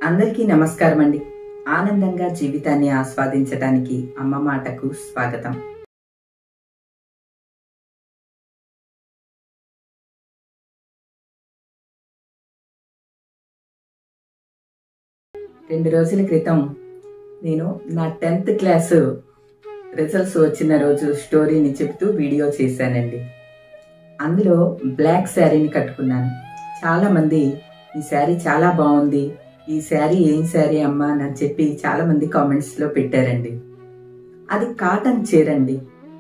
అందరికీ నమస్కారం అండి ఆనందంగా జీవితాన్ని ఆస్వాదించడానికి అమ్మ మాటకు స్వాగతం రెండు రోజుల క్రితం నేను నా టెన్త్ క్లాసు రిజల్ట్స్ వచ్చిన రోజు స్టోరీని చెప్తూ వీడియో చేశానండి అందులో బ్లాక్ శారీని కట్టుకున్నాను చాలా మంది ఈ శారీ చాలా బాగుంది ఈ శారీ ఏం శారీ అమ్మా అని చెప్పి చాలా మంది కామెంట్స్ లో పెట్టారండి అది కాటన్ చీర అండి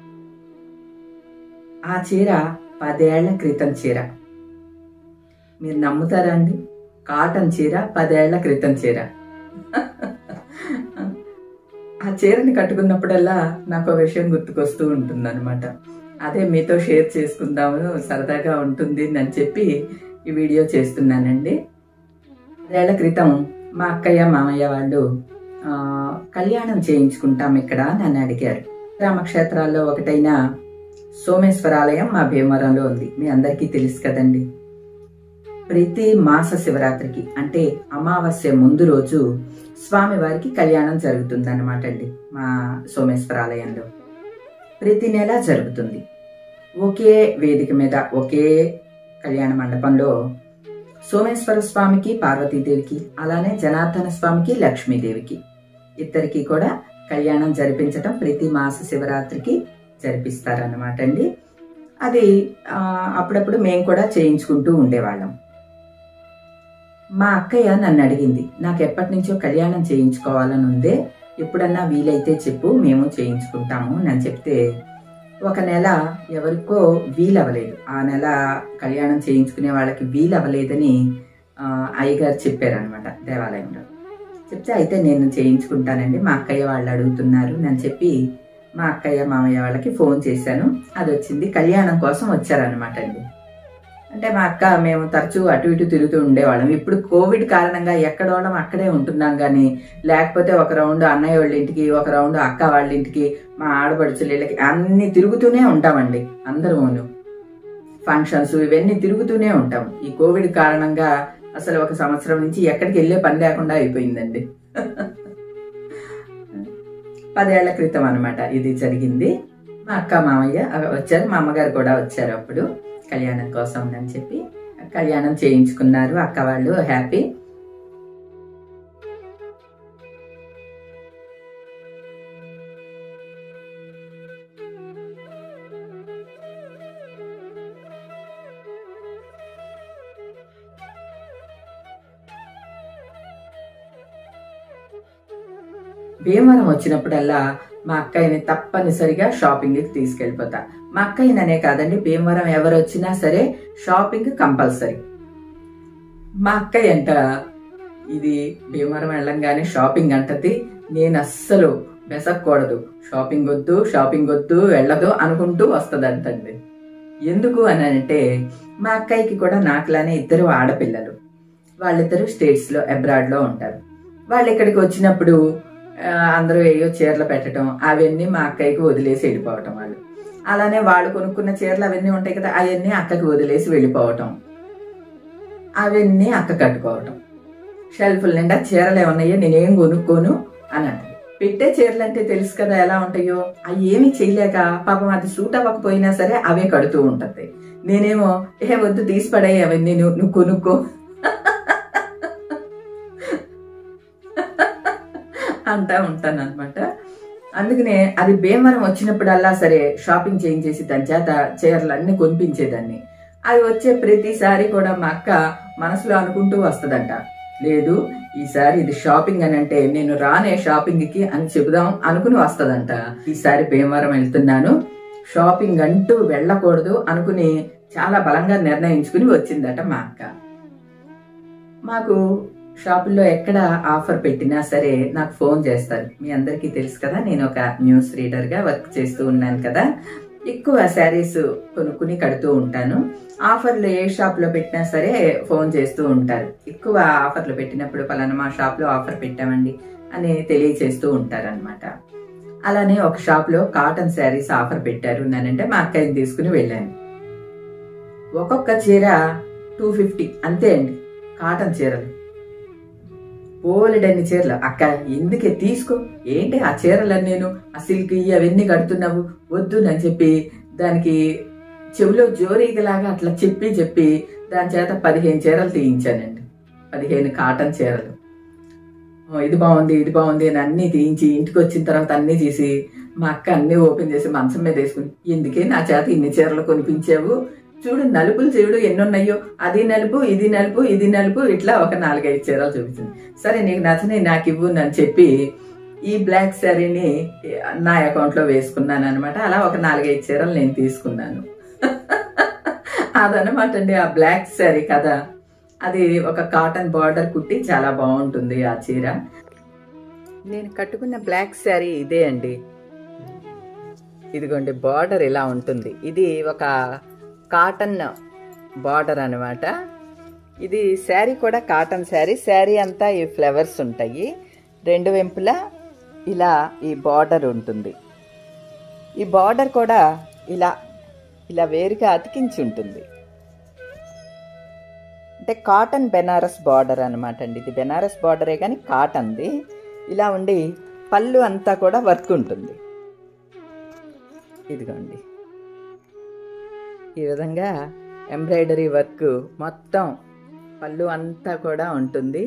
ఆ చీర పదేళ్ల క్రితం చీర మీరు నమ్ముతారా అండి కాటన్ చీర పదేళ్ల క్రితం చీర ఆ చీరని కట్టుకున్నప్పుడల్లా నాకు ఒక విషయం గుర్తుకొస్తూ ఉంటుంది అనమాట అదే మీతో షేర్ చేసుకుందాము సరదాగా ఉంటుంది అని చెప్పి ఈ వీడియో చేస్తున్నానండి ఏళ్ల క్రితం మా అక్కయ్య మామయ్య వాళ్ళు ఆ, కళ్యాణం చేయించుకుంటాం ఇక్కడ నన్ను అడిగారు రామక్షేత్రాల్లో ఒకటైన సోమేశ్వరాలయం మా భీమవరంలో ఉంది మీ అందరికీ తెలుసు కదండి ప్రతి మాస శివరాత్రికి అంటే అమావాస్య ముందు రోజు స్వామివారికి కళ్యాణం జరుగుతుంది అనమాట అండి మా సోమేశ్వరాలయంలో ప్రతి నెల జరుగుతుంది ఒకే వేదిక మీద ఒకే కళ్యాణ మండపంలో సోమేశ్వర స్వామికి పార్వతీదేవికి అలానే జనార్దన స్వామికి లక్ష్మీదేవికి ఇద్దరికి కూడా కళ్యాణం జరిపించటం ప్రతి మాస శివరాత్రికి జరిపిస్తారన్నమాట అండి అది ఆ, అప్పుడప్పుడు మేము కూడా చేయించుకుంటూ ఉండేవాళ్ళం మా అక్కయ్య నన్ను అడిగింది నాకు ఎప్పటి నుంచో కళ్యాణం చేయించుకోవాలని ఉందే ఎప్పుడన్నా వీలైతే చెప్పు మేము చేయించుకుంటాము అని చెప్తే ఒక నెల ఎవరికో వీలవ్వలేదు ఆ నెల కళ్యాణం చేయించుకునే వాళ్ళకి వీలవ్వలేదని ఆ, అయ్యగారు చెప్పారనమాట దేవాలయంలో చెప్తే అయితే నేను చేయించుకుంటానండి మా అక్కయ్య వాళ్ళు అడుగుతున్నారు అని చెప్పి మా అక్కయ్య మామయ్య వాళ్ళకి ఫోన్ చేశాను అది వచ్చింది కళ్యాణం కోసం వచ్చారనమాట అండి అంటే మా అక్క మేము తరచూ అటు ఇటు తిరుగుతూ ఉండేవాళ్ళం ఇప్పుడు కోవిడ్ కారణంగా ఎక్కడోళ్ళం అక్కడే ఉంటున్నాం కానీ లేకపోతే ఒక రౌండ్ అన్నయ్య వాళ్ళ ఇంటికి ఒక రౌండ్ అక్క వాళ్ళ ఇంటికి మా ఆడపడుచుల ఇళ్ళకి అన్ని తిరుగుతూనే ఉంటామండి అందరూను ఫంక్షన్స్ ఇవన్నీ తిరుగుతూనే ఉంటాం ఈ కోవిడ్ కారణంగా అసలు ఒక సంవత్సరం నుంచి ఎక్కడికి వెళ్ళే పని లేకుండా అయిపోయిందండి పదేళ్ల క్రితం అన్నమాట ఇది జరిగింది మా అక్క మామయ్య వచ్చారు మా అమ్మగారు కూడా వచ్చారు అప్పుడు కళ్యాణం కోసం అని చెప్పి కళ్యాణం చేయించుకున్నారు అక్క వాళ్ళు హ్యాపీ భీమవరం వచ్చినప్పుడల్లా మా అక్కయ్యని తప్పనిసరిగా షాపింగ్కి తీసుకెళ్ళిపోతా మా అక్కయ్యననే కాదండి భీమవరం ఎవరు వచ్చినా సరే షాపింగ్ కంపల్సరీ మా అక్కయ్య అంట ఇది భీమవరం వెళ్ళంగానే షాపింగ్ అంటది నేను అస్సలు వెసక్కూడదు షాపింగ్ వద్దు షాపింగ్ వద్దు వెళ్ళదు అనుకుంటూ వస్తుందంటండి ఎందుకు అని అంటే మా అక్కయ్యకి కూడా నాకులానే ఇద్దరు ఆడపిల్లలు వాళ్ళిద్దరు స్టేట్స్ లో అబ్రాడ్ లో ఉంటారు వాళ్ళు ఇక్కడికి వచ్చినప్పుడు ఆ, అందరూ ఏయో చీరలు పెట్టడం అవన్నీ మా అక్కయ్యకి వదిలేసి వెళ్ళిపోవటం వాళ్ళు అలానే వాళ్ళు కొనుక్కున్న చీరలు అవన్నీ ఉంటాయి కదా అవన్నీ అక్కకి వదిలేసి వెళ్ళిపోవటం అవన్నీ అక్క కట్టుకోవటం షెల్ఫ్ల నిండా చీరలు ఏమన్నాయో నేనేం కొనుక్కోను అని అంటది పెట్టే చీరలు అంటే తెలుసు కదా ఎలా ఉంటాయో అవి ఏమీ చేయలేక పాపం అది సూట్ అవ్వకపోయినా సరే అవే కడుతూ ఉంటది నేనేమో ఏ వద్దు తీసి పడే అవన్నీ నువ్వు నువ్వు కొనుక్కో అంటా ఉంటాను అనమాట అందుకనే అది భీమవరం వచ్చినప్పుడల్లా సరే షాపింగ్ చేయించేసి దాని చేత చీరలు అన్ని కొనిపించేదాన్ని అది వచ్చే ప్రతిసారి కూడా మా అక్క మనసులో అనుకుంటూ వస్తదంట లేదు ఈసారి ఇది షాపింగ్ అని అంటే నేను రానే షాపింగ్ కి అని చెబుదాం అనుకుని వస్తదంట ఈసారి భీమవరం వెళ్తున్నాను షాపింగ్ అంటూ వెళ్ళకూడదు అనుకుని చాలా బలంగా నిర్ణయించుకుని వచ్చిందట మా అక్క మాకు షాపుల్లో ఎక్కడ ఆఫర్ పెట్టినా సరే నాకు ఫోన్ చేస్తారు మీ అందరికీ తెలుసు కదా నేను ఒక న్యూస్ రీడర్ గా వర్క్ చేస్తూ ఉన్నాను కదా ఎక్కువ శారీస్ కొనుక్కుని కడుతూ ఉంటాను ఆఫర్లు ఏ షాప్ లో పెట్టినా సరే ఫోన్ చేస్తూ ఉంటారు ఎక్కువ ఆఫర్లు పెట్టినప్పుడు పలానా మా షాప్ లో ఆఫర్ పెట్టామండి అని తెలియచేస్తూ ఉంటారు అనమాట అలానే ఒక షాప్ లో కాటన్ శారీస్ ఆఫర్ పెట్టారు అంటే మా అక్కయ్యని తీసుకుని వెళ్ళాను ఒక్కొక్క చీర టూ ఫిఫ్టీ అంతే అండి కాటన్ చీరలు పోలెడన్ని చీరలు అక్క ఎందుకే తీసుకో ఏంటి ఆ చీరలని నేను ఆ సిల్క్ ఇవి అవన్నీ కడుతున్నావు వద్దు అని చెప్పి దానికి చెవిలో జోరీగలాగా అట్లా చెప్పి చెప్పి దాని చేత పదిహేను చీరలు తీయించానండి పదిహేను కాటన్ చీరలు ఓ, ఇది బాగుంది ఇది బాగుంది అని అన్ని తీయించి ఇంటికి వచ్చిన తర్వాత అన్ని తీసి మా అక్క అన్ని ఓపెన్ చేసి మంచం మీద వేసుకుని ఎందుకే నా చేత ఇన్ని చీరలు కొనిపించావు చూడు నలుపులు చూడు ఎన్ని ఉన్నాయో అది నలుపు ఇది నలుపు ఇది నలుపు ఇట్లా ఒక నాలుగైదు చీరలు చూపించింది సరే నీకు నచ్చినవి నాకు ఇవ్వు అని చెప్పి ఈ బ్లాక్ శారీని నా అకౌంట్ లో వేసుకున్నాను అనమాట అలా ఒక నాలుగైదు చీరలు నేను తీసుకున్నాను అదనమాట అండి ఆ బ్లాక్ శారీ కదా అది ఒక కాటన్ బార్డర్ కుట్టి చాలా బాగుంటుంది ఆ చీర నేను కట్టుకున్న బ్లాక్ శారీ ఇదే అండి ఇదిగోండి బార్డర్ ఇలా ఉంటుంది ఇది ఒక కాటన్ బార్డర్ అనమాట ఇది శారీ కూడా కాటన్ శారీ శారీ అంతా ఈ ఫ్లవర్స్ ఉంటాయి రెండు వెంపులా ఇలా ఈ బార్డర్ ఉంటుంది ఈ బార్డర్ కూడా ఇలా ఇలా వేరుగా అతికించి ఉంటుంది అంటే కాటన్ బెనారస్ బార్డర్ అనమాట అండి ఇది బెనారస్ బార్డరే కానీ కాటన్ది ఇలా ఉండి పళ్ళు అంతా కూడా వర్క్ ఉంటుంది ఇదిగోండి ఈ విధంగా ఎంబ్రాయిడరీ వర్క్ మొత్తం పళ్ళు అంతా కూడా ఉంటుంది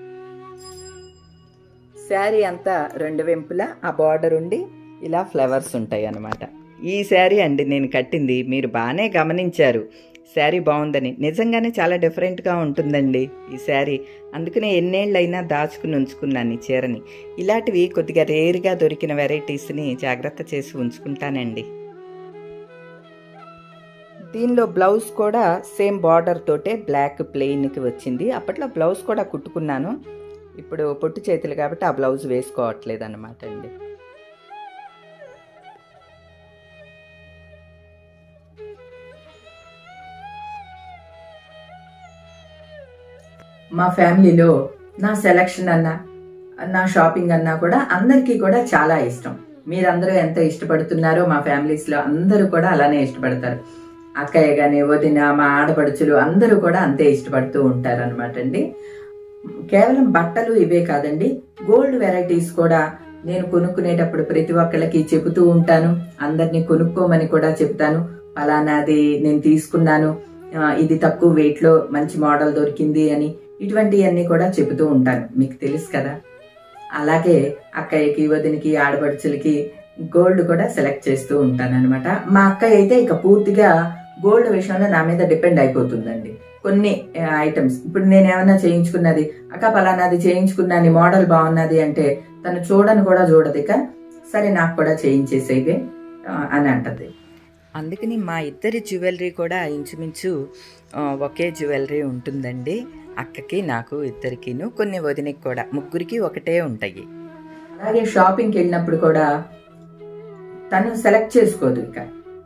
శారీ అంతా రెండు వెంపులా ఆ బార్డర్ ఉండి ఇలా ఫ్లవర్స్ ఉంటాయి అన్నమాట ఈ శారీ అండి నేను కట్టింది మీరు బాగానే గమనించారు శారీ బాగుందని నిజంగానే చాలా డిఫరెంట్గా ఉంటుందండి ఈ శారీ అందుకనే ఎన్నేళ్ళైనా దాచుకుని ఉంచుకున్నాను ఈ చీరని ఇలాంటివి కొద్దిగా రేరుగా దొరికిన వెరైటీస్ని జాగ్రత్త చేసి ఉంచుకుంటానండి దీనిలో బ్లౌజ్ కూడా సేమ్ బార్డర్ తోటే బ్లాక్ ప్లెయిన్కి వచ్చింది అప్పట్లో బ్లౌజ్ కూడా కుట్టుకున్నాను ఇప్పుడు పొట్టు చేతులు కాబట్టి ఆ బ్లౌజ్ వేసుకోవట్లేదు అనమాట అండి మా ఫ్యామిలీలో నా సెలక్షన్ అన్నా నా షాపింగ్ అన్నా కూడా అందరికీ కూడా చాలా ఇష్టం మీరందరూ ఎంత ఇష్టపడుతున్నారో మా ఫ్యామిలీస్లో అందరూ కూడా అలానే ఇష్టపడతారు అక్కయ్య కానీ వదిన మా ఆడపడుచులు అందరూ కూడా అంతే ఇష్టపడుతూ ఉంటారు అనమాట అండి కేవలం బట్టలు ఇవే కాదండి గోల్డ్ వెరైటీస్ కూడా నేను కొనుక్కునేటప్పుడు ప్రతి ఒక్కళ్ళకి చెబుతూ ఉంటాను అందరినీ కొనుక్కోమని కూడా చెప్తాను ఫలానాది నేను తీసుకున్నాను ఆ, ఇది తక్కువ వెయిట్ లో మంచి మోడల్ దొరికింది అని ఇటువంటివన్నీ కూడా చెబుతూ ఉంటాను మీకు తెలుసు కదా అలాగే అక్కయ్యకి వదినికి ఆడపడుచులకి గోల్డ్ కూడా సెలెక్ట్ చేస్తూ ఉంటాను అనమాట మా అక్కయ్య అయితే ఇక పూర్తిగా గోల్డ్ విషయంలో నా మీద డిపెండ్ అయిపోతుందండి కొన్ని ఐటమ్స్ ఇప్పుడు నేను ఏమైనా చేయించుకున్నది అక్క పలానాది చేయించుకున్నాను మోడల్ బాగున్నది అంటే తను చూడని కూడా చూడదు ఇక సరే నాకు కూడా చేయించేసేవే ఆ, అని అంటది అందుకని మా ఇద్దరి జ్యువెలరీ కూడా ఇంచుమించు ఆ, ఒకే జ్యువెలరీ ఉంటుందండి అక్కకి నాకు ఇద్దరికిను కొన్ని వదినకి కూడా ముగ్గురికి ఒకటే ఉంటాయి అలాగే షాపింగ్కి వెళ్ళినప్పుడు కూడా తను సెలెక్ట్ చేసుకోదు ఇక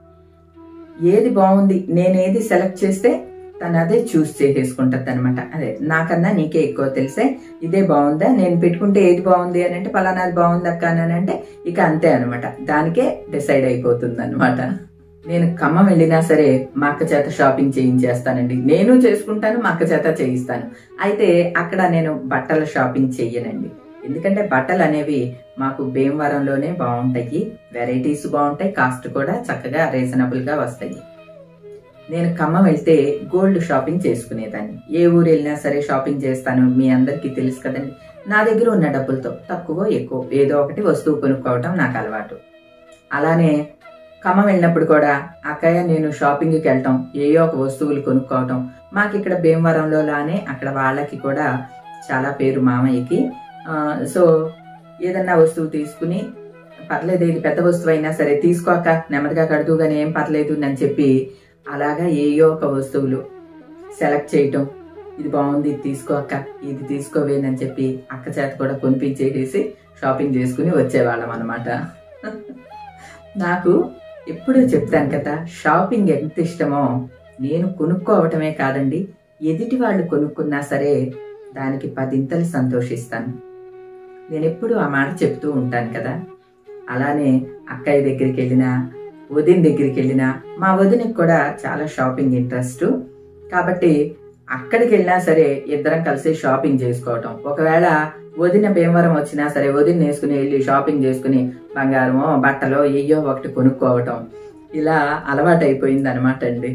ఏది బాగుంది నేను ఏది సెలెక్ట్ చేస్తే తను అదే చూస్ చేసేసుకుంటది అనమాట అదే నాకన్నా నీకే ఎక్కువ తెలిసే ఇదే బాగుందా నేను పెట్టుకుంటే ఏది బాగుంది అని అంటే పలానాది బాగుంది అక్క అని అంటే ఇక అంతే అనమాట దానికే డిసైడ్ అయిపోతుంది అనమాట నేను ఖమ్మం వెళ్ళినా సరే మా అక్క చేత షాపింగ్ చేయించేస్తానండి నేను చేసుకుంటాను మా అక్క చేత చేయిస్తాను అయితే అక్కడ నేను బట్టల షాపింగ్ చెయ్యనండి ఎందుకంటే బట్టలు అనేవి మాకు భీమవరంలోనే బాగుంటాయి వెరైటీస్ బాగుంటాయి కాస్ట్ కూడా చక్కగా రీజనబుల్ గా వస్తాయి నేను ఖమ్మం వెళ్తే గోల్డ్ షాపింగ్ చేసుకునేదాన్ని ఏ ఊరు వెళ్ళినా సరే షాపింగ్ చేస్తాను మీ అందరికీ తెలుసు కదండి నా దగ్గర ఉన్న డబ్బులతో తక్కువ ఎక్కువ ఏదో ఒకటి వస్తువు కొనుక్కోవటం నాకు అలవాటు అలానే ఖమ్మం వెళ్ళినప్పుడు కూడా అక్కయ్య నేను షాపింగ్కి వెళ్ళటం ఏయో ఒక వస్తువులు కొనుక్కోవటం మాకు ఇక్కడ భీమవరంలో లానే అక్కడ వాళ్ళకి కూడా చాలా పేరు మామయ్యకి ఆ, సో ఏదన్నా వస్తువు తీసుకుని పర్లేదు ఇది పెద్ద వస్తువు అయినా సరే తీసుకోక నెమ్మదిగా కడుతూ గానీ ఏం పర్లేదు అని చెప్పి అలాగా ఏయో ఒక వస్తువులు సెలెక్ట్ చేయటం ఇది బాగుంది ఇది తీసుకో అక్క ఇది తీసుకోవేనని చెప్పి అక్క చేత కూడా కొనిపించేసి షాపింగ్ చేసుకుని వచ్చేవాళ్ళం అనమాట నాకు ఎప్పుడూ చెప్తాను కదా షాపింగ్ ఎంత ఇష్టమో నేను కొనుక్కోవటమే కాదండి ఎదుటి వాళ్ళు కొనుక్కున్నా సరే దానికి పదింతలు సంతోషిస్తాను నేను ఎప్పుడు ఆ మాట చెప్తూ ఉంటాను కదా అలానే అక్కయ్య దగ్గరికి వెళ్ళినా వదిన దగ్గరికి వెళ్ళినా మా వదినకి కూడా చాలా షాపింగ్ ఇంట్రెస్ట్ కాబట్టి అక్కడికి వెళ్ళినా సరే ఇద్దరం కలిసి షాపింగ్ చేసుకోవటం ఒకవేళ వదిన భీమవరం వచ్చినా సరే వదిన వేసుకుని వెళ్ళి షాపింగ్ చేసుకుని బంగారమో బట్టలో ఏయో ఒకటి కొనుక్కోవటం ఇలా అలవాటు అయిపోయింది అనమాట అండి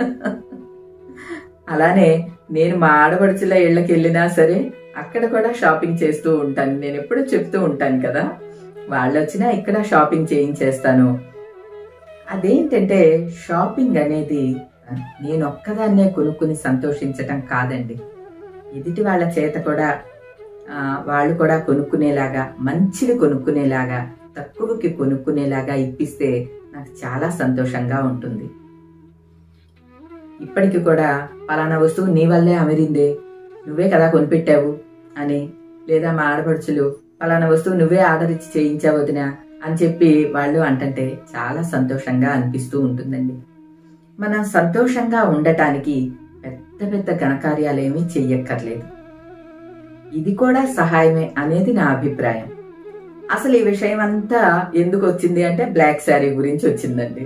అలానే నేను మా ఆడపడుచుల ఇళ్ళకి వెళ్ళినా సరే అక్కడ కూడా షాపింగ్ చేస్తూ ఉంటాను నేను ఎప్పుడూ చెప్తూ ఉంటాను కదా వాళ్ళు వచ్చినా ఇక్కడ షాపింగ్ చేయించేస్తాను అదేంటంటే షాపింగ్ అనేది నేను ఒక్కదాన్నే కొనుక్కుని సంతోషించటం కాదండి ఎదుటి వాళ్ళ చేత కూడా ఆ, వాళ్ళు కూడా కొనుక్కునేలాగా మంచిది కొనుక్కునేలాగా తక్కువకి కొనుక్కునేలాగా ఇప్పిస్తే నాకు చాలా సంతోషంగా ఉంటుంది ఇప్పటికి కూడా పలానా వస్తువు నీ వల్లే అమిరిందే నువ్వే కదా కొనిపెట్టావు అని లేదా మా ఆడపడుచులు పలానా వస్తువు నువ్వే ఆర్డర్ ఇచ్చి చేయించావు వదినా అని చెప్పి వాళ్ళు అంటంటే చాలా సంతోషంగా అనిపిస్తూ ఉంటుందండి మనం సంతోషంగా ఉండటానికి పెద్ద పెద్ద ఘనకార్యాలేమీ చెయ్యక్కర్లేదు ఇది కూడా సహాయమే అనేది నా అభిప్రాయం అసలు ఈ విషయం అంతా ఎందుకు వచ్చింది అంటే బ్లాక్ శారీ గురించి వచ్చిందండి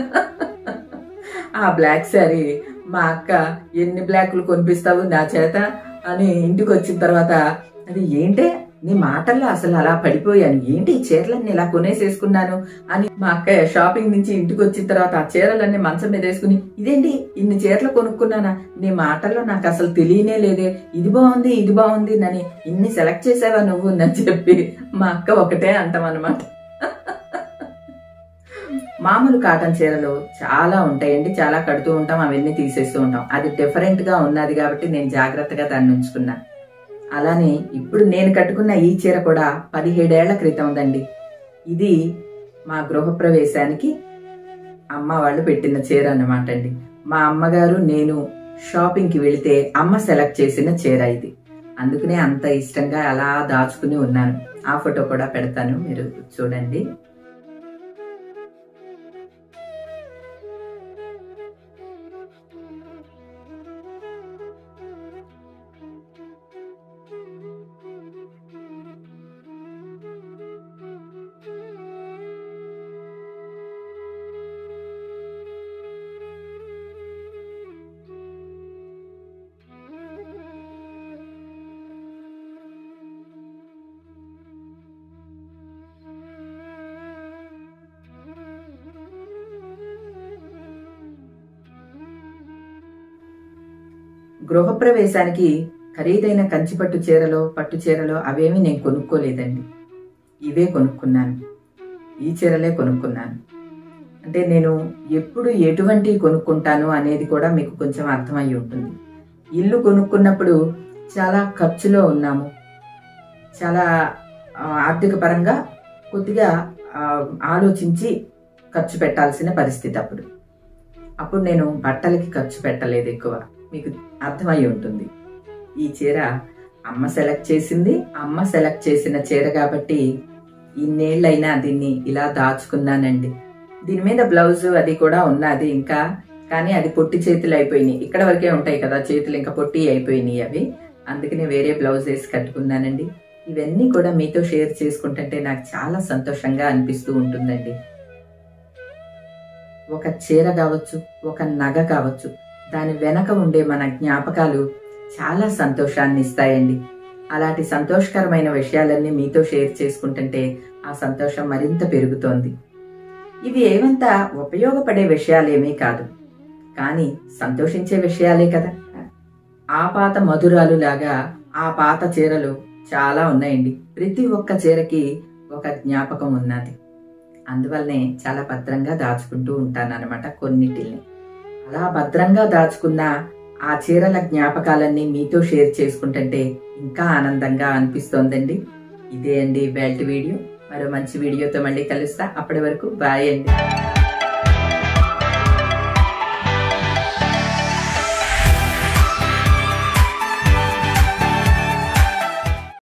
ఆ బ్లాక్ శారీ మా అక్క ఎన్ని బ్లాక్లు కొనిపిస్తావు నా చేత అని ఇంటికి వచ్చిన తర్వాత అది ఏంటే నీ మాటల్లో అసలు అలా పడిపోయాను ఏంటి ఈ చీరలన్నీ ఇలా కొనేసేసుకున్నాను అని మా అక్క షాపింగ్ నుంచి ఇంటికి వచ్చిన తర్వాత ఆ చీరలన్నీ మంచం మీద వేసుకుని ఇదేంటి ఇన్ని చీరలు కొనుక్కున్నానా నీ మాటల్లో నాకు అసలు తెలియనే లేదే ఇది బాగుంది ఇది బాగుంది అని ఇన్ని సెలెక్ట్ చేసావా నువ్వు అని చెప్పి మా అక్క ఒకటే అంటామన్నమాట మామూలు కాటన్ చీరలు చాలా ఉంటాయండి చాలా కడుతూ ఉంటాం అవన్నీ తీసేస్తూ ఉంటాం అది డిఫరెంట్ గా ఉన్నది కాబట్టి నేను జాగ్రత్తగా దాన్ని ఉంచుకున్నా అలానే ఇప్పుడు నేను కట్టుకున్న ఈ చీర కూడా పదిహేడేళ్ల క్రితం ఉందండి ఇది మా గృహప్రవేశానికి అమ్మ వాళ్ళు పెట్టిన చీర అన్నమాట అండి మా అమ్మగారు నేను షాపింగ్కి వెళితే అమ్మ సెలెక్ట్ చేసిన చీర ఇది అందుకనే అంత ఇష్టంగా అలా దాచుకుని ఉన్నాను ఆ ఫోటో కూడా పెడతాను మీరు చూడండి గృహప్రవేశానికి ఖరీదైన కంచిపట్టు చీరలో పట్టు చీరలో అవేమి నేను కొనుక్కోలేదండి ఇవే కొనుక్కున్నాను ఈ చీరలే కొనుక్కున్నాను అంటే నేను ఎప్పుడు ఎటువంటి కొనుక్కుంటాను అనేది కూడా మీకు కొంచెం అర్థమై ఉంటుంది ఇల్లు కొనుక్కున్నప్పుడు చాలా ఖర్చులో ఉన్నాము చాలా ఆ, ఆర్థిక పరంగా కొద్దిగా ఆ, ఆలోచించి ఖర్చు పెట్టాల్సిన పరిస్థితి అప్పుడు అప్పుడు నేను బట్టలకి ఖర్చు పెట్టలేదు ఎక్కువ మీకు అర్థమై ఉంటుంది ఈ చీర అమ్మ సెలెక్ట్ చేసింది అమ్మ సెలెక్ట్ చేసిన చీర కాబట్టి ఇన్నేళ్ళైనా దీన్ని ఇలా దాచుకున్నానండి దీని మీద బ్లౌజ్ అది కూడా ఉన్నది ఇంకా కానీ అది పొట్టి చేతులు అయిపోయినాయి ఇక్కడ వరకే ఉంటాయి కదా చేతులు ఇంకా పొట్టి అయిపోయినాయి అవి అందుకనే వేరే బ్లౌజ్ వేసి కట్టుకున్నానండి ఇవన్నీ కూడా మీతో షేర్ చేసుకుంటుంటే నాకు చాలా సంతోషంగా అనిపిస్తూ ఉంటుందండి ఒక చీర కావచ్చు ఒక నగ కావచ్చు దాని వెనక ఉండే మన జ్ఞాపకాలు చాలా సంతోషాన్ని ఇస్తాయండి అలాంటి సంతోషకరమైన విషయాలన్నీ మీతో షేర్ చేసుకుంటుంటే ఆ సంతోషం మరింత పెరుగుతోంది ఇవి ఏమంతా ఉపయోగపడే విషయాలేమీ కాదు కానీ సంతోషించే విషయాలే కదా ఆ పాత మధురాలు లాగా ఆ పాత చీరలు చాలా ఉన్నాయండి ప్రతి ఒక్క చీరకి ఒక జ్ఞాపకం ఉన్నది అందువల్లనే చాలా భద్రంగా దాచుకుంటూ ఉంటాను అనమాట కొన్నిటిని అలా భద్రంగా దాచుకున్న ఆ చీరల జ్ఞాపకాలన్నీ మీతో షేర్ చేసుకుంటుంటే ఇంకా ఆనందంగా అనిపిస్తోందండి ఇదే అండి బెల్ట్ వీడియో మరో మంచి వీడియోతో మళ్ళీ కలుస్తా అప్పటి వరకు బాయ్ అండి